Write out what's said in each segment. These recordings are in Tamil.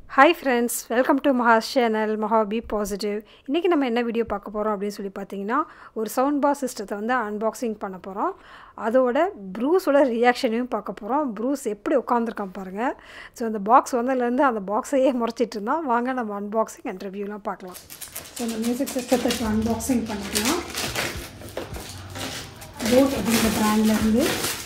Hi friends welcome to Maha channel Maha be positive இன்றைக்கி நம்ம என்ன வீடியோ பார்க்க போகிறோம் அப்படின்னு சொல்லி பார்த்தீங்கன்னா ஒரு சவுண்ட் பாஸ் சிஸ்டத்தை வந்து அன்பாக்சிங் பண்ண போகிறோம் அதோட ப்ரூஸோட ரியாக்ஷனையும் பார்க்க போகிறோம் ப்ரூஸ் எப்படி உட்காந்துருக்கான் பாருங்கள் ஸோ அந்த பாக்ஸ் வந்ததுலேருந்து அந்த பாக்ஸையே முறைச்சிட்டு இருந்தான் வாங்க நம்ம அன்பாக்சிங் அண்ட் ரிவ்யூலாம் பார்க்கலாம் ஸோ அந்த மியூசிக் சிஸ்டத்தை இப்போ அன்பாக்சிங் பண்ணிக்கலாம் போட் அப்படிங்கிற ப்ராண்ட்லேருந்து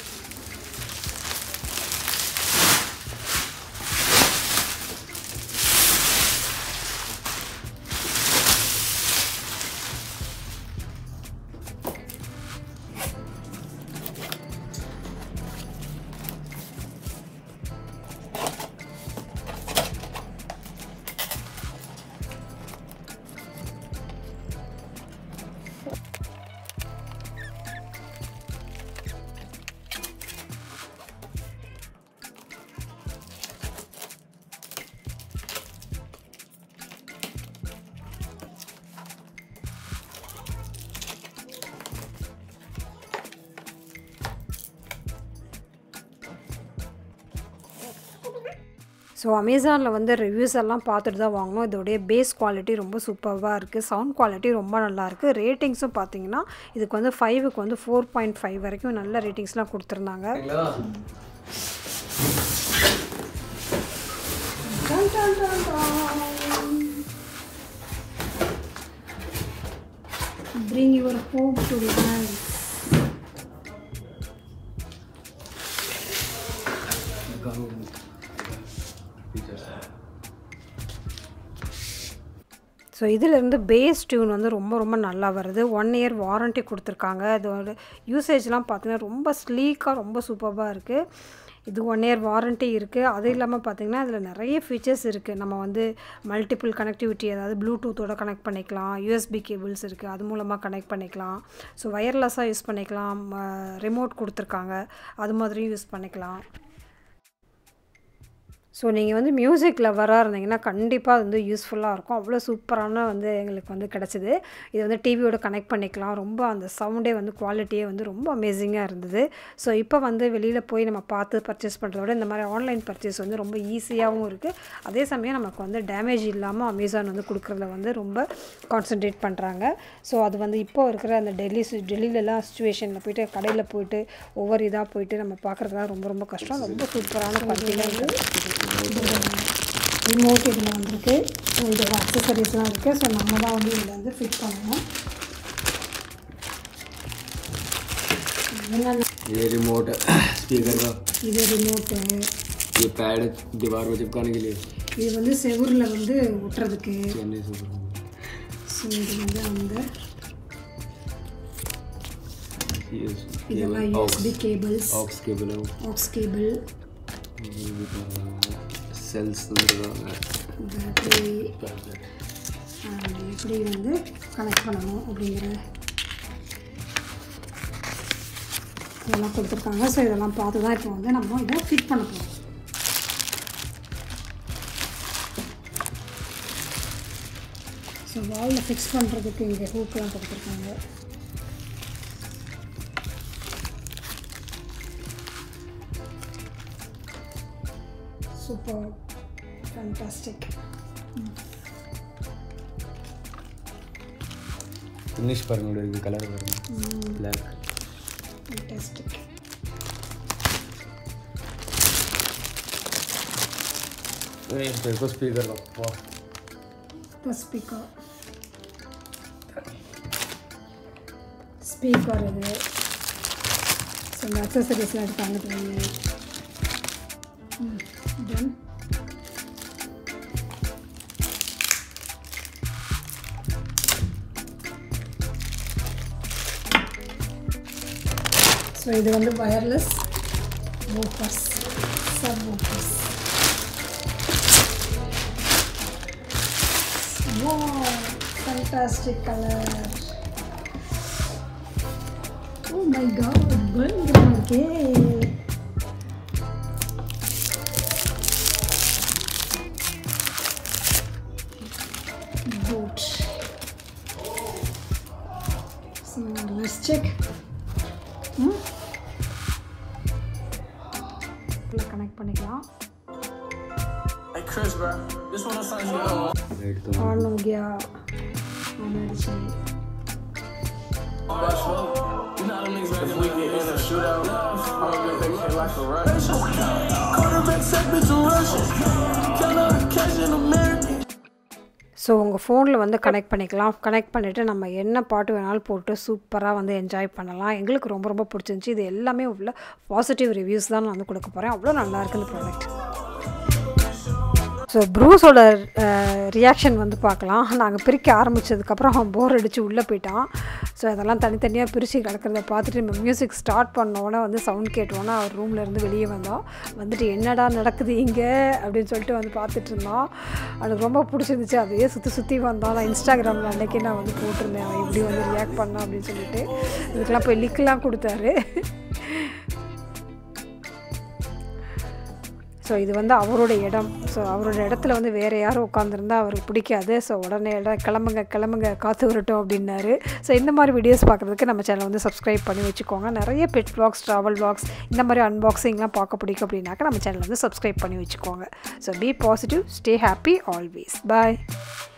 ஸோ அமேசானில் வந்து ரிவ்யூஸ் எல்லாம் பார்த்துட்டு தான் வாங்கணும் இதோடைய பேஸ் குவாலிட்டி ரொம்ப சூப்பராக இருக்குது சவுண்ட் குவாலிட்டி ரொம்ப நல்லாயிருக்கு ரேட்டிங்ஸும் பார்த்தீங்கன்னா இதுக்கு வந்து ஃபைவுக்கு வந்து ஃபோர் பாயிண்ட் ஃபைவ் வரைக்கும் நல்ல ரேட்டிங்ஸ்லாம் கொடுத்துருந்தாங்க டன் டன் டன் டன். Bring your home to life. So இதிலேருந்து பேஸ் டியூன் வந்து ரொம்ப ரொம்ப நல்லா வருது ஒன் இயர் வாரண்ட்டி கொடுத்துருக்காங்க அதோட யூசேஜ்லாம் பார்த்தீங்கன்னா ரொம்ப ஸ்லீக்காக ரொம்ப சூப்பராக இருக்குது இது ஒன் இயர் வாரண்ட்டி இருக்குது அது இல்லாமல் பார்த்தீங்கன்னா இதில் நிறைய ஃபீச்சர்ஸ் இருக்குது நம்ம வந்து மல்டிபிள் கனெக்டிவிட்டி அதாவது ப்ளூடூத்தோட கனெக்ட் பண்ணிக்கலாம் யூஎஸ்பி கேபிள்ஸ் இருக்குது அது மூலமாக கனெக்ட் பண்ணிக்கலாம் ஸோ ஒயர்லெஸ்ஸாக யூஸ் பண்ணிக்கலாம் ரிமோட் கொடுத்துருக்காங்க அது மாதிரியும் யூஸ் பண்ணிக்கலாம் ஸோ நீங்கள் வந்து மியூசிக் லவராக இருந்தீங்கன்னா கண்டிப்பாக அது வந்து யூஸ்ஃபுல்லாக இருக்கும் அவ்வளோ சூப்பரான வந்து எங்களுக்கு வந்து கிடச்சிது இது வந்து டிவியோட கனெக்ட் பண்ணிக்கலாம் ரொம்ப அந்த சவுண்டே வந்து குவாலிட்டியே வந்து ரொம்ப அமேசிங்காக இருந்தது ஸோ இப்போ வந்து வெளியில் போய் நம்ம பார்த்து பர்ச்சேஸ் பண்ணுறதோட இந்த மாதிரி ஆன்லைன் பர்ச்சேஸ் வந்து ரொம்ப ஈஸியாகவும் இருக்குது அதே சமயம் நமக்கு வந்து டேமேஜ் இல்லாமல் அமேசான் வந்து கொடுக்குறதுல வந்து ரொம்ப கான்சென்ட்ரேட் பண்ணுறாங்க ஸோ அது வந்து இப்போ இருக்கிற அந்த டெல்லி டெல்லியிலலாம் சுச்சுவேஷனில் போயிட்டு கடையில் போயிட்டு ஒவ்வொரு இதாக போயிட்டு நம்ம பார்க்குறதுலாம் ரொம்ப ரொம்ப கஷ்டம் ரொம்ப சூப்பரான குவாலிட்டியில் ரிமோட் இதில் வந்திருக்கு ஸோ இதோட அக்சசரிஸ்லாம் இருக்குது ஸோ நம்ம தான் வந்து இதில் வந்து ஃபிட் பண்ணணும் என்னென்ன ये रिमोट स्पीकर का இது ரிமோட்டு ये पैड दीवार में चिपकाने के लिए இது வந்து செவுரில் வந்து ஒட்டுறதுக்கு चेन्नई सुपर ஸோ இது வந்து அந்த ये இதெல்லாம் யூஎஸ்பி கேபிள்ஸ் ऑक्स केबल है aux cable cells battery and எப்படி வந்து கனெக்ட் பண்ணணும் அப்படிங்கிற இதெல்லாம் கொடுத்துருக்காங்க ஸோ இதெல்லாம் பார்த்து தான் இப்போ வந்து நம்ம இதை ஃபிட் பண்ண போகிறோம் ஸோ வாலில் ஃபிக்ஸ் பண்ணுறதுக்கு இங்கே ஹூக்கெலாம் கொடுத்துருக்காங்க சூப்பர் ஃபேண்டாஸ்டிக் फिनिश पर नोड कलर पर ब्लैक ஃபேண்டாஸ்டிக் ये देखो स्पीकर का वाह த ஸ்பீக்கர் ஸ்பீக்கர் இது ஸோ இந்த அக்சசரிஸ்லாம் எடுத்தாங்க தெரியுங்க தென் ஸோ இது வந்து wireless woofers sub woofers Wow, fantastic color. Oh my god, பயங்கரமா இருக்கே Boot. So let's check. Hmm? Connect பண்ணிக்கலாம் Chris, bro. This one of the songs you know. Right தான் ஆன் हो गया ஆன் ஆயிடுச்சு Best foot. You know how them niggas if we get in a shootout, I'm gonna make that kid like a rush. Quarterback sack bitch a Russian. Count out the cash in American. So உங்கள் ஃபோனில் வந்து கனெக்ட் பண்ணிக்கலாம் கனெக்ட் பண்ணிவிட்டு நம்ம என்ன பாட்டு வேணாலும் போட்டு சூப்பராக வந்து என்ஜாய் பண்ணலாம் எங்களுக்கு ரொம்ப ரொம்ப பிடிச்சிருந்துச்சி இது எல்லாமே உள்ள பாசிட்டிவ் ரிவ்யூஸ் தான் நான் வந்து கொடுக்க போகிறேன் அவ்வளோ நல்லா இருக்கு இந்த ப்ராடக்ட் ஸோ ப்ரூஸோட ரியாக்ஷன் வந்து பார்க்கலாம் நாங்கள் பிரிக்க ஆரம்பித்ததுக்கப்புறம் அவன் போர் அடித்து உள்ளே போயிட்டான் ஸோ அதெல்லாம் தனித்தனியாக பிரித்து கிடக்கிறத பார்த்துட்டு நம்ம மியூசிக் ஸ்டார்ட் பண்ணோன்னே வந்து சவுண்ட் கேட்டோன்னே அவர் ரூம்ல இருந்து வெளியே வந்தோம் வந்துட்டு என்னடா நடக்குது இங்கே அப்படின்னு சொல்லிட்டு வந்து பார்த்துட்டு இருந்தோம் அவனுக்கு ரொம்ப பிடிச்சிருந்துச்சு அப்படியே சுற்றி சுற்றி வந்தான் நான் இன்ஸ்டாகிராமில் அன்றைக்கி நான் வந்து போட்டிருந்தேன் அவன் இப்படி வந்து ரியாக்ட் பண்ணான் அப்படின்னு சொல்லிட்டு இதுக்கெல்லாம் போய் லிங்க்லாம் கொடுத்தாரு ஸோ இது வந்து அவரோட இடம் ஸோ அவரோட இடத்துல வந்து வேறு யாரும் உட்காந்துருந்தா அவருக்கு பிடிக்காது ஸோ உடனே இடம் கிளம்புங்க கிளம்புங்க காற்று வரட்டும் அப்படின்னாரு ஸோ இந்த மாதிரி வீடியோஸ் பார்க்குறதுக்கு நம்ம சேனல் வந்து சப்ஸ்கிரைப் பண்ணி வச்சுக்கோங்க நிறைய பெட் vlogs ட்ராவல் vlogs இந்த மாதிரி அன்பாக்சிங்லாம் பார்க்க பிடிக்கும் அப்படின்னாக்கா நம்ம சேனல் வந்து சப்ஸ்கிரைப் பண்ணி வச்சுக்கோங்க so be positive stay happy always bye